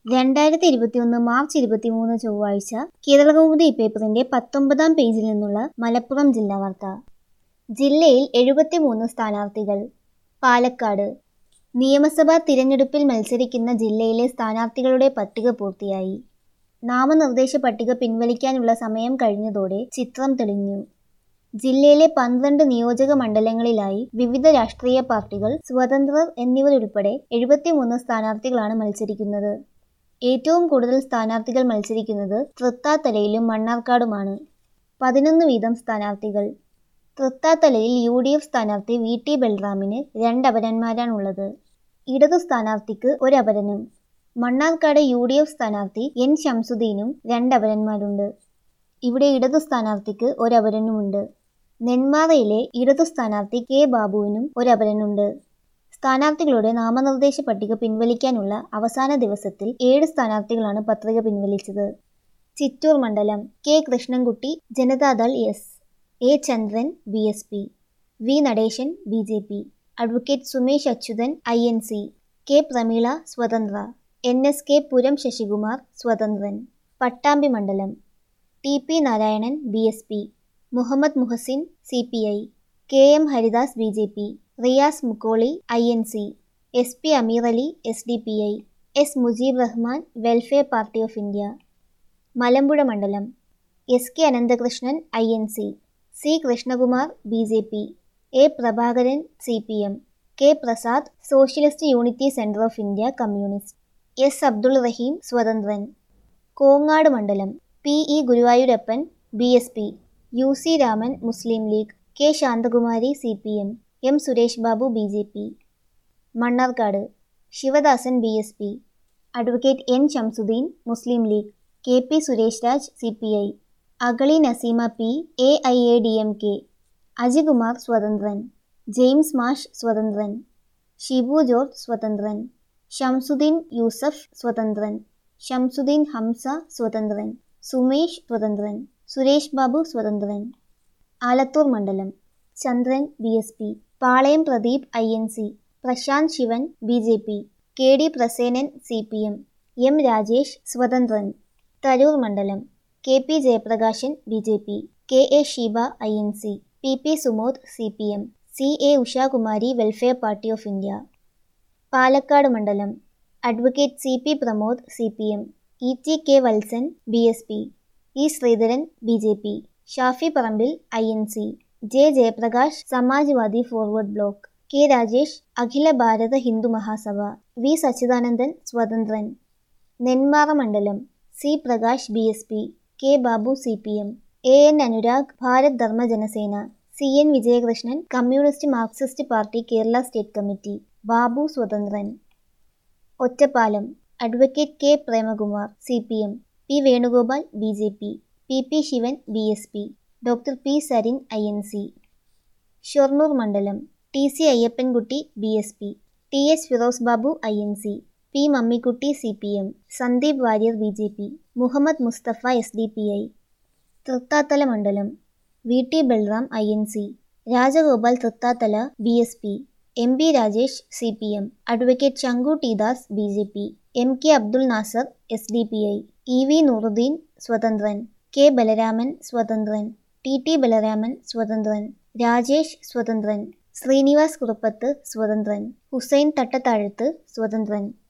രണ്ടായിരത്തി ഇരുപത്തിയൊന്ന് മാർച്ച് ഇരുപത്തിമൂന്ന് ചൊവ്വാഴ്ച കേരളകൗമുദി പേപ്പറിന്റെ പത്തൊമ്പതാം പേജിൽ നിന്നുള്ള മലപ്പുറം ജില്ലാ വാർത്ത ജില്ലയിൽ എഴുപത്തിമൂന്ന് സ്ഥാനാർത്ഥികൾ പാലക്കാട് നിയമസഭാ തിരഞ്ഞെടുപ്പിൽ മത്സരിക്കുന്ന ജില്ലയിലെ സ്ഥാനാർത്ഥികളുടെ പട്ടിക പൂർത്തിയായി നാമനിർദ്ദേശ പട്ടിക പിൻവലിക്കാനുള്ള സമയം കഴിഞ്ഞതോടെ ചിത്രം തെളിഞ്ഞു ജില്ലയിലെ പന്ത്രണ്ട് നിയോജക മണ്ഡലങ്ങളിലായി വിവിധ രാഷ്ട്രീയ പാർട്ടികൾ സ്വതന്ത്രർ എന്നിവരുൾപ്പെടെ എഴുപത്തിമൂന്ന് സ്ഥാനാർത്ഥികളാണ് മത്സരിക്കുന്നത് ഏറ്റവും കൂടുതൽ സ്ഥാനാർത്ഥികൾ മത്സരിക്കുന്നത് തൃത്താത്തലയിലും മണ്ണാർക്കാടുമാണ് പതിനൊന്ന് വീതം സ്ഥാനാർത്ഥികൾ തൃത്താത്തലയിൽ യു ഡി എഫ് സ്ഥാനാർത്ഥി വി ടി ബൽറാമിന് രണ്ട് അപരന്മാരാണുള്ളത് ഇടതു സ്ഥാനാർത്ഥിക്ക് ഒരു അപരനും മണ്ണാർക്കാട് യു ഡി എഫ് സ്ഥാനാർത്ഥി എൻ ശംസുദ്ദീനും രണ്ട് അപരന്മാരുണ്ട് ഇവിടെ ഇടതു സ്ഥാനാർത്ഥിക്ക് ഒരു അപരനുമുണ്ട് നെന്മാറയിലെ ഇടതു സ്ഥാനാർത്ഥി കെ ബാബുവിനും ഒരു അപരനുണ്ട് സ്ഥാനാർത്ഥികളുടെ നാമനിർദ്ദേശ പട്ടിക പിൻവലിക്കാനുള്ള അവസാന ദിവസത്തിൽ ഏഴ് സ്ഥാനാർത്ഥികളാണ് പത്രിക പിൻവലിച്ചത് ചിറ്റൂർ മണ്ഡലം K Krishnankutty Janata Dal S A Chandran B S P V Nadesan B J P advocate Sumesh Achuthan I N C K Prameela സ്വതന്ത്ര N S K Puram Sasikumar സ്വതന്ത്രൻ പട്ടാമ്പി മണ്ഡലം T P Narayanan B S P Muhammad Muhasin C P I K M Haridas B J P Riyas Mukkoli I N C S P Ameer Ali S D P I S Mujeeb Rahman welfare party of India Malampuzha മണ്ഡലം S K Ananthakrishnan I N C C Krishnakumar B J P A Prabhakaran C P M K Prasad socialist unity centre of India communist S Abdul Rahim സ്വതന്ത്രൻ കോങ്ങാട് മണ്ഡലം P E Guruvayurappan B S P U C Raman Muslim League K Santhakumari C P M M Suresh Babu B J P Mannarkkad Sivadasan B S P advocate N Shamsuddin Muslim League K P Suresh Raj C P I Agali Naseema P A I A D M K Ajikumar സ്വതന്ത്രൻ James മാഷ് സ്വതന്ത്രൻ Shibu George സ്വതന്ത്രൻ ഷംസുദ്ദീൻ യൂസഫ് സ്വതന്ത്രൻ ഷംസുദ്ദീൻ ഹംസ സ്വതന്ത്രൻ സുമേഷ് സ്വതന്ത്രൻ സുരേഷ് ബാബു സ്വതന്ത്രൻ ആലത്തൂർ മണ്ഡലം Chandran B S P Palayam Pradeep I N C Prashanth Sivan B J P K D Prasenan C P M M Rajesh സ്വതന്ത്രൻ തരൂർ മണ്ഡലം K P Jayaprakashan B J P K A Sheeba I N C P P Sumod C P M C A Ushakumari welfare party of India Palakkad മണ്ഡലം advocate C P Pramod C P M E T K Valsan B S P E Sreedharan B J P Shafi Parambil I N C J Jayaprakash Samajwadi forward bloc K Rajesh Akhila Bharata Hindu Mahasabha V Sachidanandan സ്വതന്ത്രൻ നെന്മാറ മണ്ഡലം C Prakash B S P K Babu C P M A N Anurag Bharath Dharma Janasena C N Vijayakrishnan communist Marxist party Kerala state committee Babu സ്വതന്ത്രൻ Ottapalam advocate K Premakumar C P M P Venugopal B J P P P Sivan B S P doctor P Sarin I N C Shoranur മണ്ഡലം T C Ayyappankutty B S P T H Firoz Babu I N C P Mammikutty C P M Sandeep Warrier B J P Muhammad Musthafa S D P I Thrithala മണ്ഡലം V T Balram I N C Rajagopal Thrithala B S P M B Rajesh C P M advocate Sanku T Das B J P M K Abdul Nasser S D P I E V Nooruddin സ്വതന്ത്രൻ K Balaraman സ്വതന്ത്രൻ T T Balaraman സ്വതന്ത്രൻ രാജേഷ് സ്വതന്ത്രൻ ശ്രീനിവാസ് കുറുപ്പത്ത് സ്വതന്ത്രൻ ഹുസൈൻ തട്ടത്താഴത്ത് സ്വതന്ത്രൻ